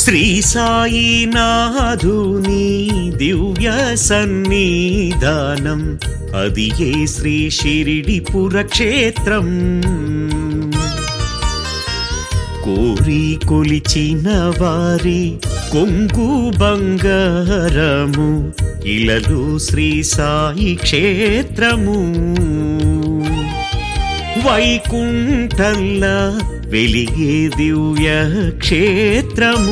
శ్రీ సాయినాథుని దివ్య సన్నిధానం అది ఏ శ్రీ షిరిడి పురక్షేత్రం కోరి కొలిచిన వారి కొంగు బంగారము ఇలలు శ్రీ సాయి క్షేత్రము వైకుంఠంలా వెలిగే దివ్య క్షేత్రము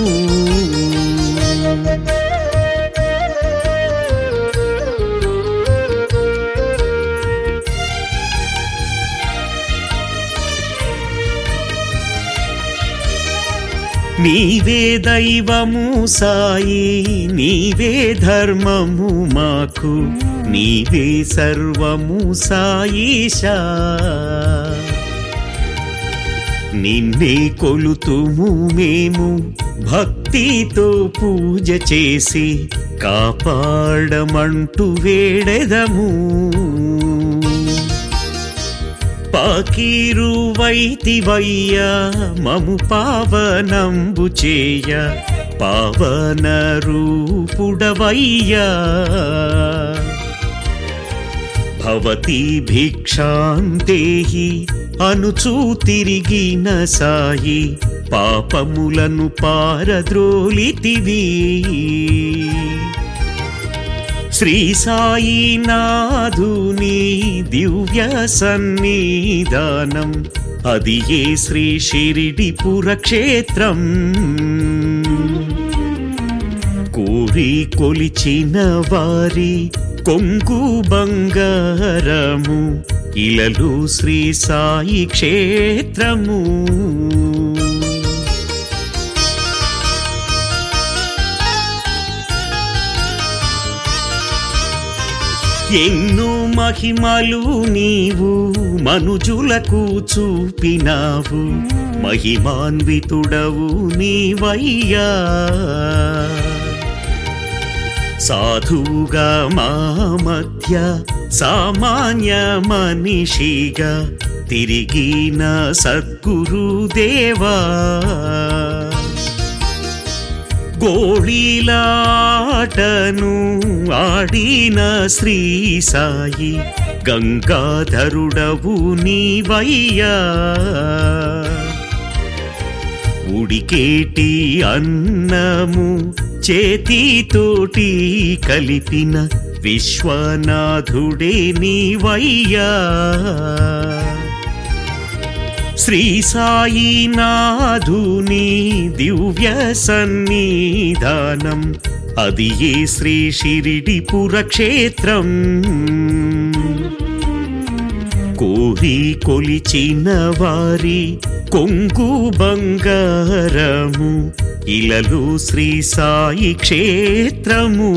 నీవే దైవము సాయి నీవే ధర్మము మాకు నీవే సర్వము సాయిషా నిన్నే కొలుతుము మేము భక్తితో పూజ చేసి కాపాడమంటూ వేడెదము పాకీరు వైతివయ్యా మము పావనంబు చేయ పావన రూపుడవయ్యా భవతి భిక్షాంతేహి అనుచూ తిరిగిన సాయి పాపములను పారద్రోలితివి శ్రీ సాయినాథుని దివ్య సన్నిధానం అది ఏ శ్రీ షిరిడి పురక్షేత్రం కోరి కొలిచిన వారి కొంగు బంగారము ఇలలు శ్రీ సాయి క్షేత్రము ఎన్నో మహిమలు నీవు మనుజులకు చూపినావు మహిమాన్వితుడవు నీవయ్యా సాధువుగా మా మధ్య సామాన్య మనిషిగా తిరిగిన సద్గురుదేవా గోళీలాటను ఆడిన శ్రీ సాయి గంగాధరుడవు నీవయ్యా ఉడికేటి అన్నము చేతితోటి కలిపిన విశ్వనాథుడే నీవయ్యా శ్రీ సాయినాథుని దివ్య సన్నిధానం అది ఏ శ్రీ షిరిడి పురక్షేత్రం కోరి కొలిచిన వారి కొంగు బంగారము ఇలలు శ్రీ సాయి క్షేత్రము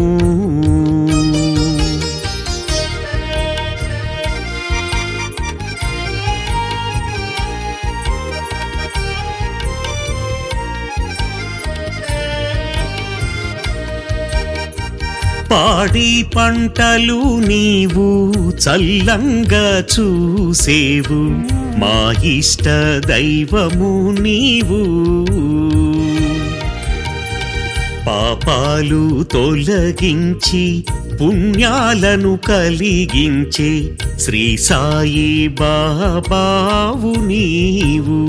పాడి పంటలు నీవు చల్లంగా చూసేవు మా ఇష్ట దైవము నీవు పాపాలు తొలగించి పుణ్యాలను కలిగించే శ్రీ సాయి బాబావు నీవు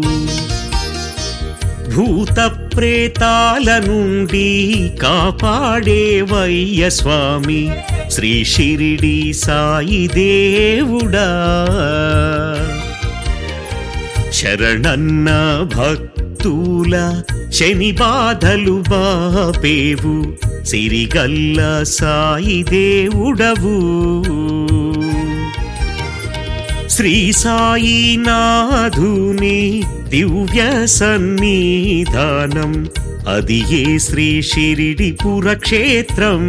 భూత ప్రేతాల నుండి కాపాడేవయ్య స్వామి శ్రీ షిరిడి సాయి దేవుడా శరణన్న భక్తుల శని బాధలు బాపేవు సిరిగల్ల సాయి దేవుడవు శ్రీ సాయినాథుని దివ్య సన్నిధానం అది ఏ శ్రీ షిరిడి పురక్షేత్రం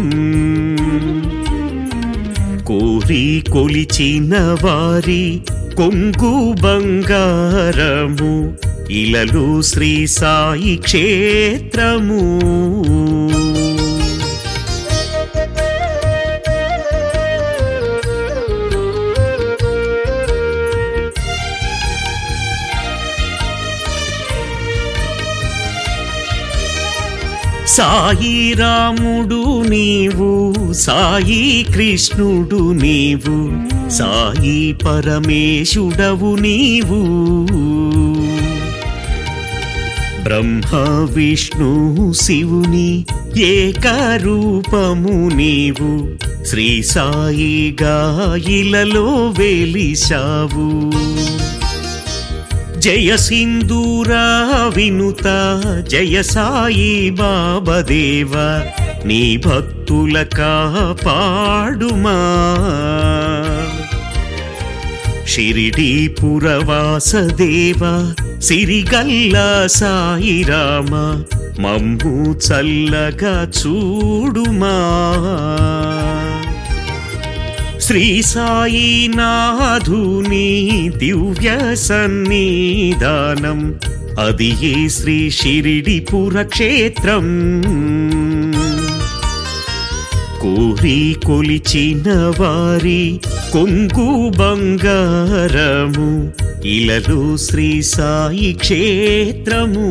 కోరి కొలిచిన వారి కొంగు బంగారము ఇలలు శ్రీ సాయి క్షేత్రము సాయి రాముడు నీవు సాయి కృష్ణుడు నీవు సాయి పరమేశుడవు నీవు బ్రహ్మ విష్ణు శివుని ఏకరూపము నీవు శ్రీ సాయిగా ఇలలో వెలిశావు జయ సింధూర వినుత జయ సాయి బాబదేవ నీ భక్తుల కాపాడుమా షిరిడి పురవాసదేవ సిరిగల్ల సాయి రామ మమ్ము చల్లగా చూడుమా శ్రీ సాయి నాధుని దివ్య సన్నిధానం అది ఏ శ్రీ షిరిడి పురక్షేత్రం కోరి కొలిచిన వారి కొంగు బంగారము ఇలలో శ్రీ సాయి క్షేత్రము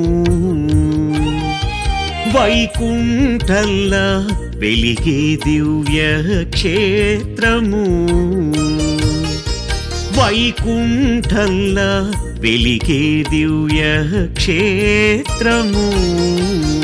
వైకుంఠల్లా వెలిగే దివ్య క్షేత్రము వైకుంఠల్లా వెలిగే దివ్య క్షేత్రము